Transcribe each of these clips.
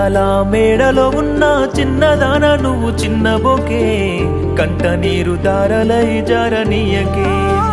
అందాల మేడలో ఉన్న చిన్నదాన నువ్వు చిన్న బొకే కంట నీరు దారలై జారనీయకే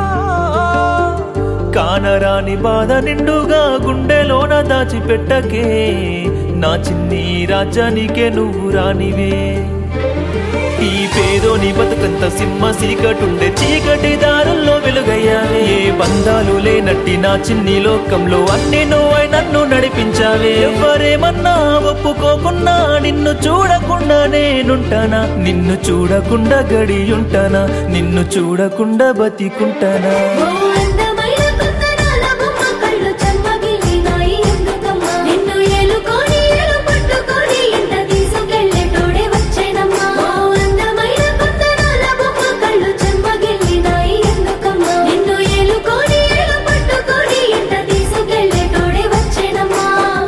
కానరాని బాధ నిండుగా గుండెలోన దాచిపెట్టకే నా చిన్ని రాజ్యానికే నువ్వు రానివే ఈ పేదోని బతుకంత సింహ సీకటుండే చీకటి దారుల్లో వెలుగయ్యావే ఏ బంధాలు లేనట్టి నా చిన్ని లోకంలో అన్ని నువ్వై నన్ను నడిపించావే ఎవరేమన్నా ఒప్పుకోకున్నా నిన్ను చూడకుండా నేనుంటానా నిన్ను చూడకుండా గడియుంటానా నిన్ను చూడకుండా బతికుంటానా ఓ అందమైన కుందనాల బొమ్మ కళ్ళు చెమ్మగిల్లినాయి ఎందుకమ్మా నిన్ను ఏలుకొని ఏలు పట్టుకొని ఇంట తీసుకెళ్ళేటోడే వచ్చేనమ్మా ఓ అందమైన కుందనాల బొమ్మ కళ్ళు చెమ్మగిల్లినాయి ఎందుకమ్మా నిన్ను ఏలుకొని ఏలు పట్టుకొని ఇంట తీసుకెళ్ళేటోడే వచ్చేనమ్మా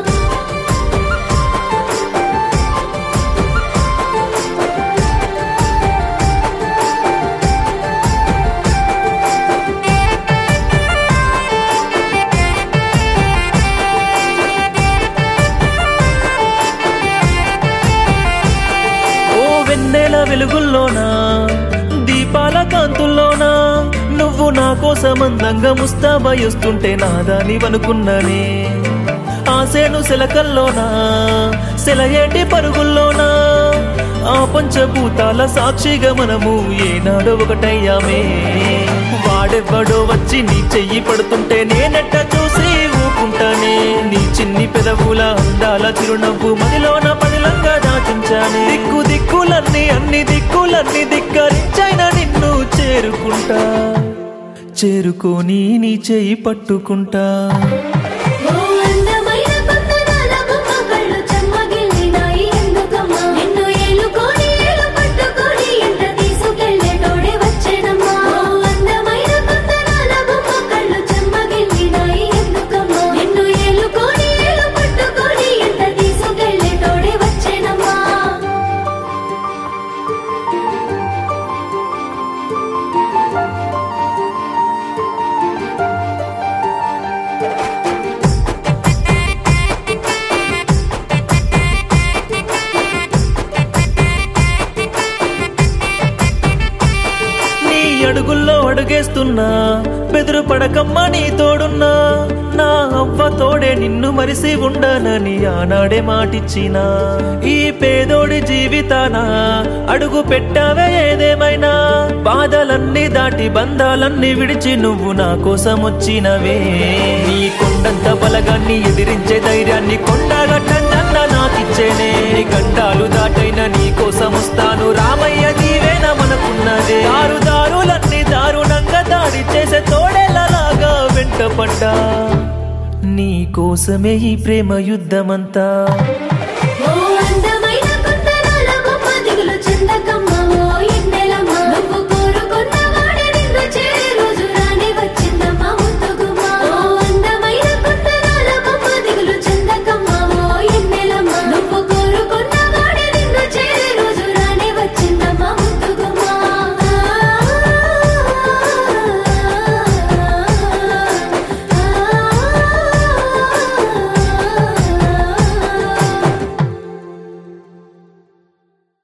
ఓ వెన్నెల వెలుగుల్లోనా దీపాల కాంతుల్లోనా నువ్వు నా కోసం అందంగా ముస్తాబయ్యొస్తుంటే నాదానివనుకున్నానే ఆసేను సెలకల్లోనా సెలయేటి పరుగుల్లోనా ఆ పంచభూతాల సాక్షిగా మనము ఏనాడో ఒకటయ్యామే వాడెవ్వడో వచ్చి నీ చెయ్యి పడుతుంటే నేనెట్ట చూసి ఊకుంటానే నీ చిన్ని పెదవుల అందాల చిరునవ్వు మదిలోన పదిలంగా దాచించానే దిక్కు దిక్కులన్నీ అన్ని దిక్కులన్నీ ధిక్కరించైన నిన్ను చేరుకుంటా చేరుకొని నీ చెయ్యి పట్టుకుంటా ఓ అందమైన కుందనాల బొమ్మ కళ్ళు చెమ్మగిల్లినాయి ఎందుకమ్మా నిన్ను ఏలుకొని ఏలు పట్టుకొని ఇంట తీసుకెళ్ళేటోడే వచ్చేనమ్మా ఓ అందమైన కుందనాల బొమ్మ కళ్ళు చెమ్మగిల్లినాయి ఎందుకమ్మా నిన్ను ఏలుకొని ఏలు పట్టుకొని ఇంట తీసుకెళ్ళేటోడే వచ్చేనమ్మా నీ అడుగుల్లో అడుగేస్తున్నా బెదురు పడకమ్మా నీ తోడున్నా నా అవ్వ తోడే నిన్ను మరిసి ఉండనని ఆనాడే మాటిచ్చినా ఈ పేదోడి జీవితాన అడుగు పెట్టావే ఏదేమైనా బాధలన్నీ దాటి బంధాలన్నీ విడిచి నువ్వు నా కోసం వచ్చినవే నీ కొండంత బలగాన్ని ఎదిరించే ధైర్యాన్ని కొండగట్టన్న నాకిచ్చేనే నీ గండాలు దాటైన నీ కోసం వస్తాను రామయ్య నీవేన మనకున్నదే దారు దారులన్నీ దారుణంగా దాడి చేసే తోడేలలాగా వెంటపడ్డా నీ కోసమే ఈ ప్రేమ యుద్ధమంతా